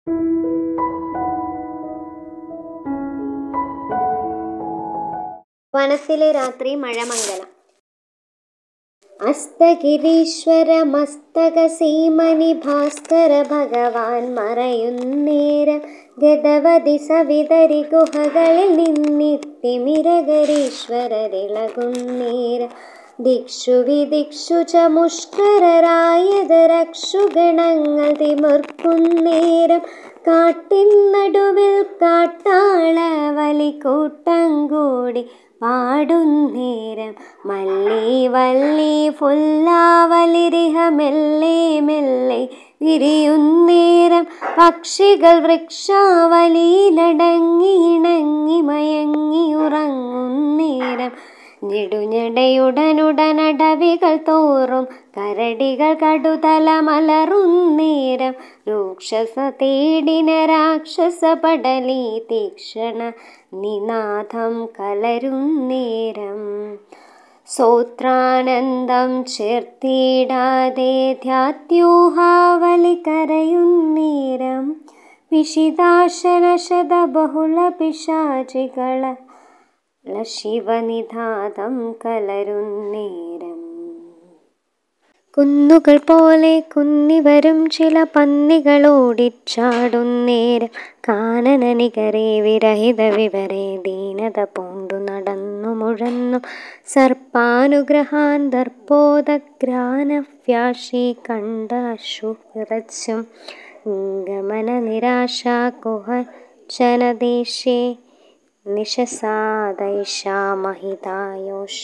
വനത്തിലെ രാത്രി മഴമംഗലം അസ്തഗിരീശ്വരമസ്തകസീമനി ഭാസ്കര ഭഗവാൻ മറയുന്നേരം ഗതവതി സവിതരി ഗുഹകളിൽ നിന്നിത്തിമിരകരീശ്വരരിളകുന്നേരം ദിക്ഷു വിദിക്ഷു ച മുഷ്കരരായത് രക്ഷുഗണങ്ങൾ തിമിർക്കുന്നേരം കാട്ടിൻ നടുവിൽ കാട്ടാള വലിക്കൂട്ടം കൂടി പാടുന്നേരം മല്ലി വല്ലി ഫുല്ലാവലിരിഹ മെല്ലെ മെല്ലെ വിരിയുന്നേരം പക്ഷികൾ വൃക്ഷാവലിയിലടങ്ങി ഇണങ്ങി മയങ്ങി ഉറങ്ങുന്നേരം ഞെടുഞെടയുടനുടനടവികൾ തോറും കരടികൾ കടുതല മലറുന്നേരം രൂക്ഷസ തേടിന രാക്ഷസ പടലി തീക്ഷണ നിനാദം കലരുന്നേരം സോത്രാനന്ദം ചേർത്തിടാതെ ധ്യാത്യൂഹാവലി കരയുന്നേരം വിഷിതാശനശത ബഹുള പിശാചികള ശിവനിധാതം കലരുന്നേരം കുന്നുകൾ പോലെ കുന്നിവരും ചില പന്നികളോടിച്ചാടുന്നേരം കാനനനികരെ വിരഹിത വിവരെ ദീനത പൂണ്ടു നടന്നു മുഴന്നു സർപ്പാനുഗ്രഹാൻ ദർപ്പോദഗ്രാനവ്യാശി കണ്ട അശു വിറച്ചും ഗമന നിരാശ കുഹചനദേശേ നിശസാദൈഷാമഹിതായോഷ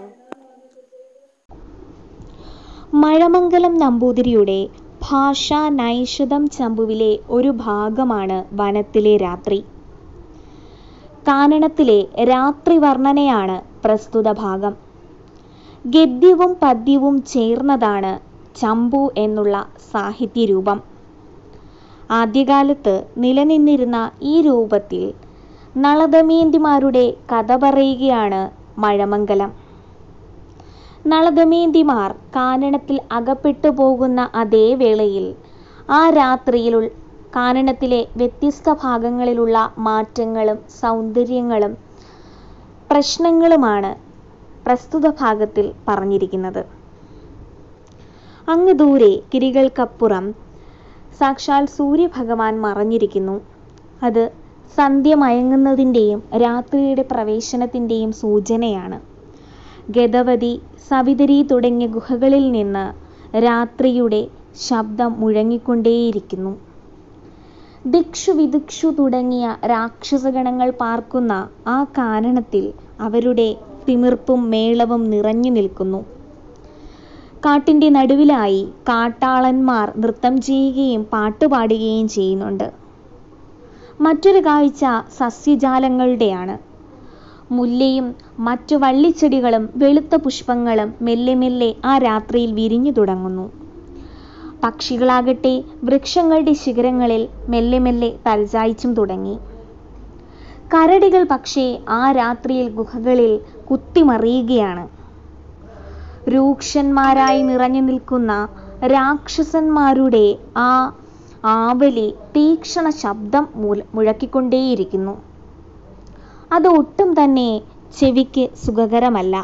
മഴമംഗലം നമ്പൂതിരിയുടെ ഭാഷാ നൈഷധം ചമ്പുവിലെ ഒരു ഭാഗമാണ് വനത്തിലെ രാത്രി കാനനത്തിലെ രാത്രി വർണ്ണനയാണ് പ്രസ്തുത ഭാഗം ഗദ്യവും പദ്യവും ചേർന്നതാണ് ചമ്പു എന്നുള്ള സാഹിത്യരൂപം ആദ്യകാലത്ത് നിലനിന്നിരുന്ന ഈ രൂപത്തിൽ നളദമയന്തിമാരുടെ കഥ പറയുകയാണ് മഴമംഗലം നളദമയന്തിമാർ കാനനത്തിൽ അകപ്പെട്ടു പോകുന്ന അതേ വേളയിൽ ആ രാത്രിയിൽ കാനനത്തിലെ വ്യത്യസ്ത ഭാഗങ്ങളിലുള്ള മാറ്റങ്ങളും സൗന്ദര്യങ്ങളും പ്രശ്നങ്ങളുമാണ് പ്രസ്തുത ഭാഗത്തിൽ പറഞ്ഞിരിക്കുന്നത് അങ്ങ് ദൂരെ കിരികൾക്കപ്പുറം സാക്ഷാൽ സൂര്യഭഗവാൻ മറഞ്ഞിരിക്കുന്നു അത് സന്ധ്യ മയങ്ങുന്നതിൻ്റെയും രാത്രിയുടെ പ്രവേശനത്തിൻ്റെയും സൂചനയാണ് ഗതവതി സവിതരി തുടങ്ങിയ ഗുഹകളിൽ നിന്ന് രാത്രിയുടെ ശബ്ദം മുഴങ്ങിക്കൊണ്ടേയിരിക്കുന്നു ദിക്ഷു വിദിക്ഷു തുടങ്ങിയ രാക്ഷസഗണങ്ങൾ പാർക്കുന്ന ആ കാനനത്തിൽ അവരുടെ തിമിർപ്പും മേളവും നിറഞ്ഞു നിൽക്കുന്നു കാട്ടിൻ്റെ നടുവിലായി കാട്ടാളന്മാർ നൃത്തം ചെയ്യുകയും പാട്ടുപാടുകയും ചെയ്യുന്നുണ്ട് മറ്റൊരു കാഴ്ച സസ്യജാലങ്ങളുടെയാണ് മുല്ലയും മറ്റു വള്ളിച്ചെടികളും വെളുത്ത പുഷ്പങ്ങളും മെല്ലെ മെല്ലെ ആ രാത്രിയിൽ വിരിഞ്ഞു തുടങ്ങുന്നു പക്ഷികളാകട്ടെ വൃക്ഷങ്ങളുടെ ശിഖരങ്ങളിൽ മെല്ലെ മെല്ലെ തലചായ്ച്ചും തുടങ്ങി കരടികൾ പക്ഷേ ആ രാത്രിയിൽ ഗുഹകളിൽ കുത്തിമറിയുകയാണ് രൂക്ഷന്മാരായി നിറഞ്ഞു നിൽക്കുന്ന രാക്ഷസന്മാരുടെ ആ ആവലി തീക്ഷണ ശബ്ദം മുഴക്കിക്കൊണ്ടേയിരിക്കുന്നു അത് ഒട്ടും തന്നെ ചെവിക്ക് സുഖകരമല്ല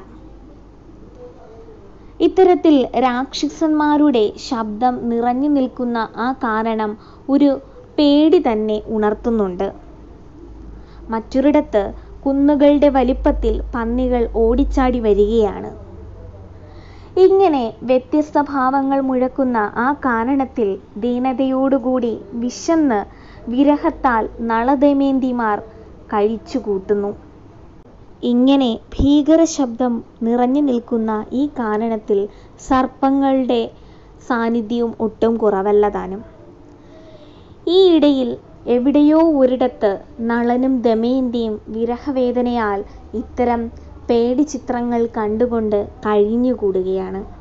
ഇത്തരത്തിൽ രാക്ഷസന്മാരുടെ ശബ്ദം നിറഞ്ഞു നിൽക്കുന്ന ആ കാരണം ഒരു പേടി തന്നെ ഉണർത്തുന്നുണ്ട് മറ്റൊരിടത്ത് കുന്നുകളുടെ വലിപ്പത്തിൽ പന്നികൾ ഓടിച്ചാടി വരികയാണ് ഇങ്ങനെ വ്യത്യസ്ത ഭാവങ്ങൾ മുഴക്കുന്ന ആ കാരണത്തിൽ ദീനതയോടുകൂടി വിശന്ന് വിരഹത്താൽ നളദമയന്തിമാർ കഴിച്ചുകൂട്ടുന്നു ഇങ്ങനെ ഭീകര ശബ്ദം നിറഞ്ഞു നിൽക്കുന്ന ഈ കാനനത്തിൽ സർപ്പങ്ങളുടെ സാന്നിധ്യവും ഒട്ടും കുറവല്ലതാനും ഈ ഇടയിൽ എവിടെയോ ഒരിടത്ത് നളനും ദമയന്തിയും വിരഹവേദനയാൽ ഇത്തരം പേടി ചിത്രങ്ങൾ കണ്ടുകൊണ്ട് കഴിഞ്ഞുകൂടുകയാണ്